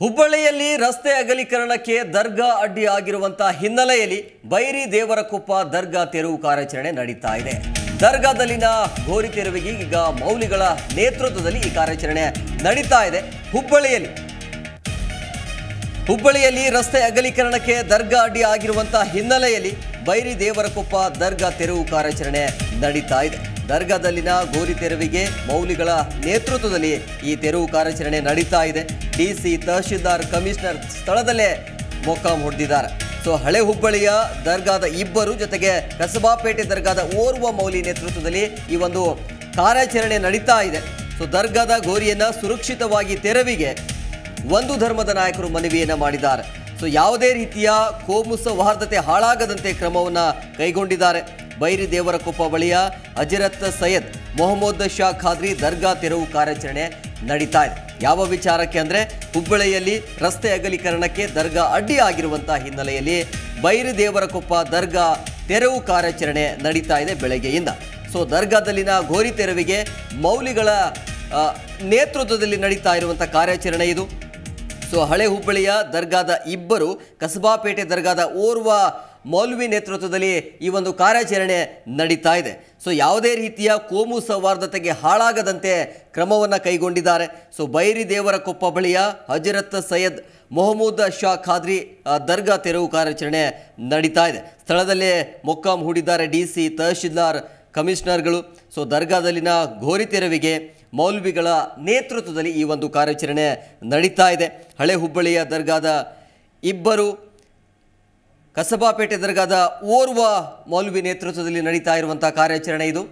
ಹುಬ್ಬಳ್ಳಿಯಲ್ಲಿ ರಸ್ತೆ ಅಗಲೀಕರಣಕ್ಕೆ ದರ್ಗಾ ಅಡ್ಡಿ ಆಗಿರುವಂತಹ ಹಿನ್ನೆಲೆಯಲ್ಲಿ ಬೈರಿ ದೇವರಕೊಪ್ಪ ದರ್ಗಾ ತೆರವು ಕಾರ್ಯಾಚರಣೆ ನಡೀತಾ ಇದೆ ದರ್ಗಾದಲ್ಲಿನ ಗೋರಿ ತೆರವಿಗೆ ಈಗ ಮೌಲಿಗಳ ನೇತೃತ್ವದಲ್ಲಿ ಈ ಕಾರ್ಯಾಚರಣೆ ನಡೀತಾ ಇದೆ ಹುಬ್ಬಳ್ಳಿಯಲ್ಲಿ ಹುಬ್ಬಳ್ಳಿಯಲ್ಲಿ ರಸ್ತೆ ಅಗಲೀಕರಣಕ್ಕೆ ದರ್ಗಾ ಅಡ್ಡಿ ಆಗಿರುವಂತಹ ಹಿನ್ನೆಲೆಯಲ್ಲಿ ಬೈರಿ ದೇವರಕೊಪ್ಪ ದರ್ಗಾ ತೆರವು ಕಾರ್ಯಾಚರಣೆ ನಡೀತಾ ಇದೆ ದರ್ಗಾದಲ್ಲಿನ ಗೋರಿ ತೆರವಿಗೆ ಮೌಲಿಗಳ ನೇತೃತ್ವದಲ್ಲಿ ಈ ತೆರವು ಕಾರ್ಯಾಚರಣೆ ನಡೀತಾ ಇದೆ ಡಿಸಿ ತಹಶೀಲ್ದಾರ್ ಕಮಿಷನರ್ ಸ್ಥಳದಲ್ಲೇ ಮೊಕ್ಕಾಂ ಹೊಡೆದಿದ್ದಾರೆ ಸೊ ಹಳೆ ಹುಬ್ಬಳ್ಳಿಯ ದರ್ಗಾದ ಇಬ್ಬರು ಜೊತೆಗೆ ಕಸಬಾಪೇಟೆ ದರ್ಗಾದ ಓರ್ವ ಮೌಲಿ ನೇತೃತ್ವದಲ್ಲಿ ಈ ಒಂದು ಕಾರ್ಯಾಚರಣೆ ನಡೀತಾ ಇದೆ ಸೊ ದರ್ಗಾದ ಗೋರಿಯನ್ನ ಸುರಕ್ಷಿತವಾಗಿ ತೆರವಿಗೆ ಒಂದು ಧರ್ಮದ ನಾಯಕರು ಮನವಿಯನ್ನ ಮಾಡಿದ್ದಾರೆ ಸೊ ಯಾವುದೇ ರೀತಿಯ ಕೋಮು ಸೌಹಾರ್ದತೆ ಹಾಳಾಗದಂತೆ ಕ್ರಮವನ್ನ ಕೈಗೊಂಡಿದ್ದಾರೆ ಬೈರಿ ದೇವರಕೊಪ್ಪ ಬಳಿಯ ಅಜರತ್ ಸೈಯದ್ ಮೊಹಮ್ಮದ್ ಶಾ ಖಾದ್ರಿ ದರ್ಗಾ ತೆರವು ಕಾರ್ಯಾಚರಣೆ ನಡೀತಾ ಇದೆ ಯಾವ ವಿಚಾರಕ್ಕೆ ಅಂದ್ರೆ ಹುಬ್ಬಳ್ಳಿಯಲ್ಲಿ ರಸ್ತೆ ಅಗಲೀಕರಣಕ್ಕೆ ದರ್ಗಾ ಅಡ್ಡಿ ಆಗಿರುವಂತಹ ಹಿನ್ನೆಲೆಯಲ್ಲಿ ಬೈರಿ ದೇವರಕೊಪ್ಪ ದರ್ಗಾ ತೆರವು ಕಾರ್ಯಾಚರಣೆ ನಡೀತಾ ಇದೆ ಬೆಳಗ್ಗೆಯಿಂದ ಸೊ ದರ್ಗಾದಲ್ಲಿನ ಗೋರಿ ತೆರವಿಗೆ ಮೌಲಿಗಳ ಆ, ನೇತೃತ್ವದಲ್ಲಿ ನಡೀತಾ ಇರುವಂಥ ಕಾರ್ಯಾಚರಣೆ ಇದು ಸೊ ಹಳೆ ಹುಬ್ಬಳ್ಳಿಯ ದರ್ಗಾದ ಇಬ್ಬರು ಕಸಬಾಪೇಟೆ ದರ್ಗಾದ ಓರ್ವ ಮೌಲ್ವಿ ನೇತೃತ್ವದಲ್ಲಿ ಈ ಒಂದು ಕಾರ್ಯಾಚರಣೆ ನಡೀತಾ ಇದೆ ಸೊ ಯಾವುದೇ ರೀತಿಯ ಕೋಮು ಸೌಹಾರ್ದತೆಗೆ ಹಾಳಾಗದಂತೆ ಕ್ರಮವನ್ನು ಕೈಗೊಂಡಿದ್ದಾರೆ ಸೊ ಬೈರಿ ದೇವರ ಕೊಪ್ಪ ಬಳಿಯ ಹಜರತ್ ಸೈಯದ್ ಮೊಹಮ್ಮದ್ ಶಾ ಖಾದ್ರಿ ಆ, ದರ್ಗಾ ತೆರವು ಕಾರ್ಯಾಚರಣೆ ನಡೀತಾ ಇದೆ ಸ್ಥಳದಲ್ಲೇ ಮೊಕ್ಕಾಂ ಹೂಡಿದ್ದಾರೆ ಡಿ ಸಿ ತಹಶೀಲ್ದಾರ್ ಕಮಿಷನರ್ಗಳು ಸೊ ದರ್ಗಾದಲ್ಲಿನ ಘೋರಿ ತೆರವಿಗೆ ಮೌಲ್ವಿಗಳ ನೇತೃತ್ವದಲ್ಲಿ ಈ ಒಂದು ಕಾರ್ಯಾಚರಣೆ ನಡೀತಾ ಇದೆ ಹಳೆ ಹುಬ್ಬಳ್ಳಿಯ ದರ್ಗಾದ ಇಬ್ಬರು ಕಸಬಾಪೇಟೆ ದರ್ಗಾದ ಓರ್ವ ಮೌಲ್ವಿ ನೇತೃತ್ವದಲ್ಲಿ ನಡೀತಾ ಇರುವಂತಹ ಕಾರ್ಯಾಚರಣೆ ಇದು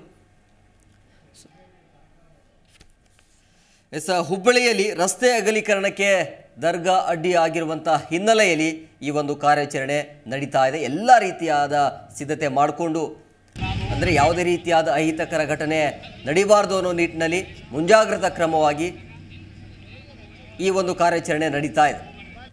ಎಸ್ ಹುಬ್ಬಳ್ಳಿಯಲ್ಲಿ ರಸ್ತೆ ಅಗಲೀಕರಣಕ್ಕೆ ದರ್ಗಾ ಅಡ್ಡಿ ಆಗಿರುವಂತಹ ಹಿನ್ನೆಲೆಯಲ್ಲಿ ಈ ಒಂದು ಕಾರ್ಯಾಚರಣೆ ನಡೀತಾ ಇದೆ ಎಲ್ಲ ರೀತಿಯಾದ ಸಿದ್ಧತೆ ಮಾಡಿಕೊಂಡು ಅಂದರೆ ಯಾವುದೇ ರೀತಿಯಾದ ಅಹಿತಕರ ಘಟನೆ ನಡೀಬಾರ್ದು ಅನ್ನೋ ನಿಟ್ಟಿನಲ್ಲಿ ಮುಂಜಾಗ್ರತಾ ಕ್ರಮವಾಗಿ ಈ ಒಂದು ಕಾರ್ಯಾಚರಣೆ ನಡೀತಾ ಇದೆ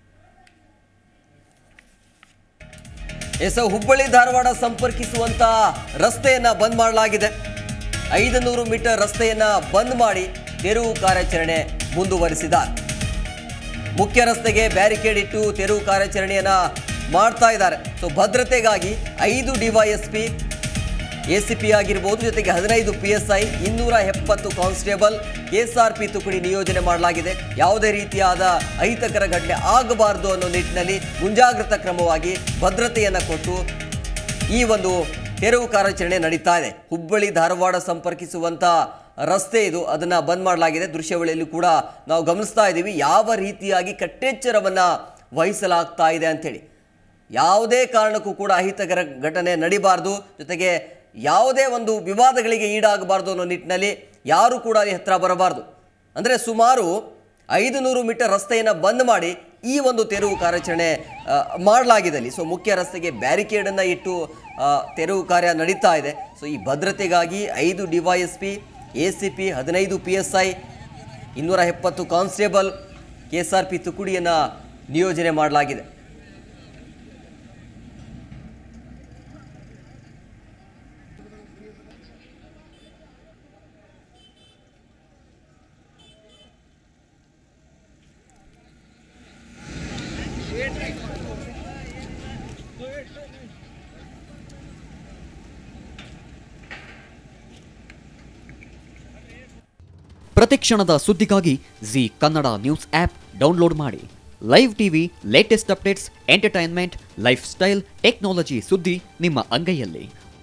ಎಸ್ ಹುಬ್ಬಳ್ಳಿ ಧಾರವಾಡ ಸಂಪರ್ಕಿಸುವಂತ ರಸ್ತೆಯನ್ನ ಬಂದ್ ಮಾಡಲಾಗಿದೆ ಐದು ನೂರು ಮೀಟರ್ ರಸ್ತೆಯನ್ನ ಬಂದ್ ಮಾಡಿ ತೆರವು ಕಾರ್ಯಾಚರಣೆ ಮುಂದುವರಿಸಿದ್ದಾರೆ ಮುಖ್ಯ ರಸ್ತೆಗೆ ಬ್ಯಾರಿಕೇಡ್ ಇಟ್ಟು ತೆರವು ಕಾರ್ಯಾಚರಣೆಯನ್ನ ಮಾಡ್ತಾ ಇದ್ದಾರೆ ಸೊ ಭದ್ರತೆಗಾಗಿ ಐದು ಡಿವೈಎಸ್ಪಿ ಎ ಸಿ ಪಿ ಆಗಿರ್ಬೋದು ಜೊತೆಗೆ ಹದಿನೈದು ಪಿ ಎಸ್ ಐ ಇನ್ನೂರ ಎಪ್ಪತ್ತು ಕಾನ್ಸ್ಟೇಬಲ್ ಎಸ್ ಆರ್ ಪಿ ತುಕಡಿ ನಿಯೋಜನೆ ಮಾಡಲಾಗಿದೆ ಯಾವುದೇ ರೀತಿಯಾದ ಅಹಿತಕರ ಘಟನೆ ಆಗಬಾರದು ಅನ್ನೋ ನಿಟ್ಟಿನಲ್ಲಿ ಮುಂಜಾಗ್ರತಾ ಕ್ರಮವಾಗಿ ಭದ್ರತೆಯನ್ನು ಕೊಟ್ಟು ಈ ಒಂದು ತೆರವು ಕಾರ್ಯಾಚರಣೆ ನಡೀತಾ ಇದೆ ಹುಬ್ಬಳ್ಳಿ ಧಾರವಾಡ ಸಂಪರ್ಕಿಸುವಂಥ ರಸ್ತೆ ಇದು ಅದನ್ನು ಬಂದ್ ಮಾಡಲಾಗಿದೆ ದೃಶ್ಯಾವಳಿಯಲ್ಲಿ ಕೂಡ ನಾವು ಗಮನಿಸ್ತಾ ಇದ್ದೀವಿ ಯಾವ ರೀತಿಯಾಗಿ ಕಟ್ಟೆಚ್ಚರವನ್ನು ವಹಿಸಲಾಗ್ತಾ ಇದೆ ಅಂಥೇಳಿ ಯಾವುದೇ ಕಾರಣಕ್ಕೂ ಕೂಡ ಅಹಿತಕರ ಘಟನೆ ನಡಿಬಾರ್ದು ಜೊತೆಗೆ ಯಾವುದೇ ಒಂದು ವಿವಾದಗಳಿಗೆ ಈಡಾಗಬಾರ್ದು ಅನ್ನೋ ನಿಟ್ಟಿನಲ್ಲಿ ಯಾರು ಕೂಡ ಅಲ್ಲಿ ಹತ್ರ ಬರಬಾರ್ದು ಅಂದರೆ ಸುಮಾರು ಐದು ನೂರು ಮೀಟರ್ ರಸ್ತೆಯನ್ನು ಬಂದ್ ಮಾಡಿ ಈ ಒಂದು ತೆರವು ಕಾರ್ಯಾಚರಣೆ ಆ, ಮಾಡಲಾಗಿದೆ ಅಲ್ಲಿ ಸೊ ಮುಖ್ಯ ರಸ್ತೆಗೆ ಬ್ಯಾರಿಕೇಡನ್ನು ಇಟ್ಟು ಆ, ತೆರವು ಕಾರ್ಯ ನಡೀತಾ ಇದೆ ಸೊ ಈ ಭದ್ರತೆಗಾಗಿ ಐದು D Y S P A C P ಹದಿನೈದು ಪಿ ಎಸ್ ಐ ಇನ್ನೂರ ಎಪ್ಪತ್ತು constable K S R P ತುಕುಡಿಯನ್ನು ನಿಯೋಜನೆ ಮಾಡಲಾಗಿದೆ ಪ್ರತಿಕ್ಷಣದ ಸುದ್ದಿಗಾಗಿ Zee Kannada news app download ಮಾಡಿ live TV latest updates entertainment life style technology ಸುದ್ದಿ ನಿಮ್ಮ ಅಂಗೈಯಲ್ಲಿ